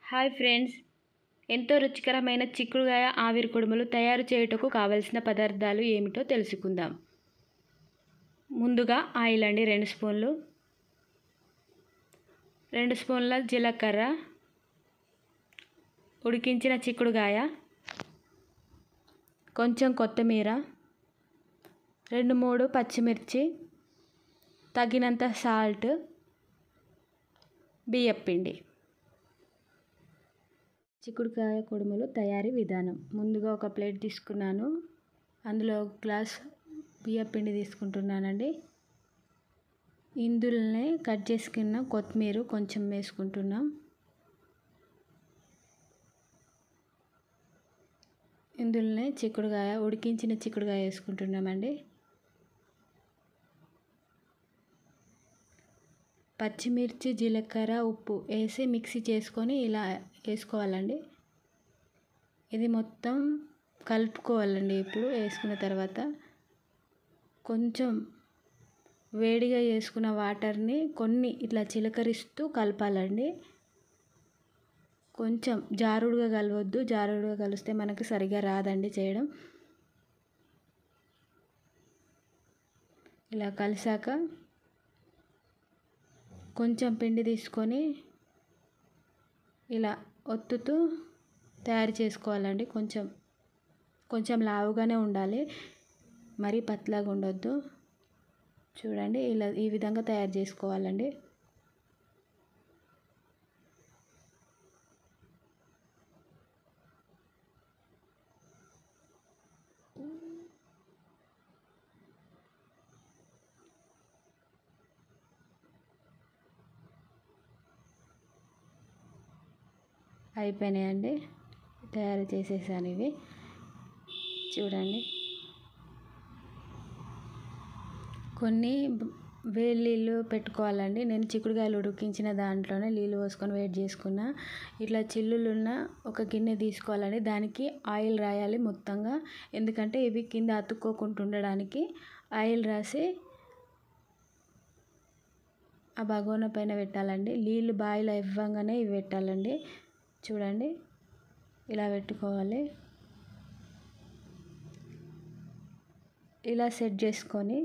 hi friends ఎంతో రుచికరమైన చిక్కుడుగాయ ఆవిరి కుడుములు తయారు చేయుటకు కావలసిన పదార్థాలు ఏమిటో తెలుసుకుందాం ముందుగా ఆయిల్ అండి రెండు స్పూన్లు రెండు స్పూన్ల జీలకర్ర ఉడికించిన చిక్కుడుగాయ కొంచెం కొత్తిమీర రెండు మూడు పచ్చిమిర్చి తగినంత సాల్ట్ బియ్యపిండి చిక్కుడుకాయ కుడుములు తయారీ విధానం ముందుగా ఒక ప్లేట్ తీసుకున్నాను అందులో ఒక గ్లాస్ బియ్యపిండి తీసుకుంటున్నానండి ఇందులోనే కట్ చేసుకున్న కొత్తిమీర కొంచెం వేసుకుంటున్నాం ఇందులోనే చిక్కుడుకాయ ఉడికించిన చిక్కుడుకాయ వేసుకుంటున్నామండి పచ్చిమిర్చి జీలకర్ర ఉప్పు వేసి మిక్సీ చేసుకొని ఇలా వేసుకోవాలండి ఇది మొత్తం కలుపుకోవాలండి ఇప్పుడు వేసుకున్న తర్వాత కొంచెం వేడిగా చేసుకున్న వాటర్ని కొన్ని ఇట్లా చిలకరిస్తూ కలపాలండి కొంచెం జారుడుగా కలవద్దు జారుడుగా కలిస్తే మనకి సరిగా రాదండి చేయడం ఇలా కలిసాక కొంచెం పిండి తీసుకొని ఇలా ఒత్తుతూ తయారు చేసుకోవాలండి కొంచెం కొంచెం లావుగానే ఉండాలి మరీ పతలాగా ఉండొద్దు చూడండి ఇలా ఈ విధంగా తయారు చేసుకోవాలండి అయిపోయినాయండి తయారు చేసేసాను ఇవి చూడండి కొన్ని వేడి నీళ్ళు పెట్టుకోవాలండి నేను చిక్కుడుకాయలు ఉడికించిన దాంట్లోనే నీళ్ళు పోసుకొని వేడి చేసుకున్న ఇట్లా చిల్లులున్న ఒక గిన్నె తీసుకోవాలండి దానికి ఆయిల్ రాయాలి మొత్తంగా ఎందుకంటే ఇవి కింద అతుక్కోకుండా ఉండడానికి ఆయిల్ రాసి ఆ బగోన పైన పెట్టాలండి నీళ్ళు బాయిల్ ఇవ్వగానే ఇవి పెట్టాలండి చూడండి ఇలా పెట్టుకోవాలి ఇలా సెట్ చేసుకొని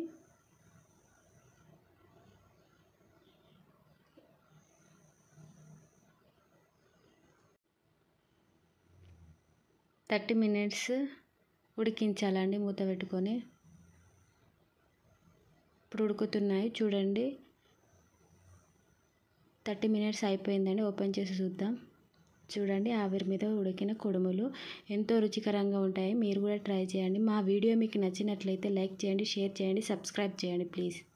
థర్టీ మినిట్స్ ఉడికించాలండి మూత పెట్టుకొని ఇప్పుడు ఉడుకుతున్నాయి చూడండి థర్టీ మినిట్స్ అయిపోయిందండి ఓపెన్ చేసి చూద్దాం చూడండి ఆవిరి మీద ఉడికిన కుడుములు ఎంతో రుచికరంగా ఉంటాయి మీరు కూడా ట్రై చేయండి మా వీడియో మీకు నచ్చినట్లయితే లైక్ చేయండి షేర్ చేయండి సబ్స్క్రైబ్ చేయండి ప్లీజ్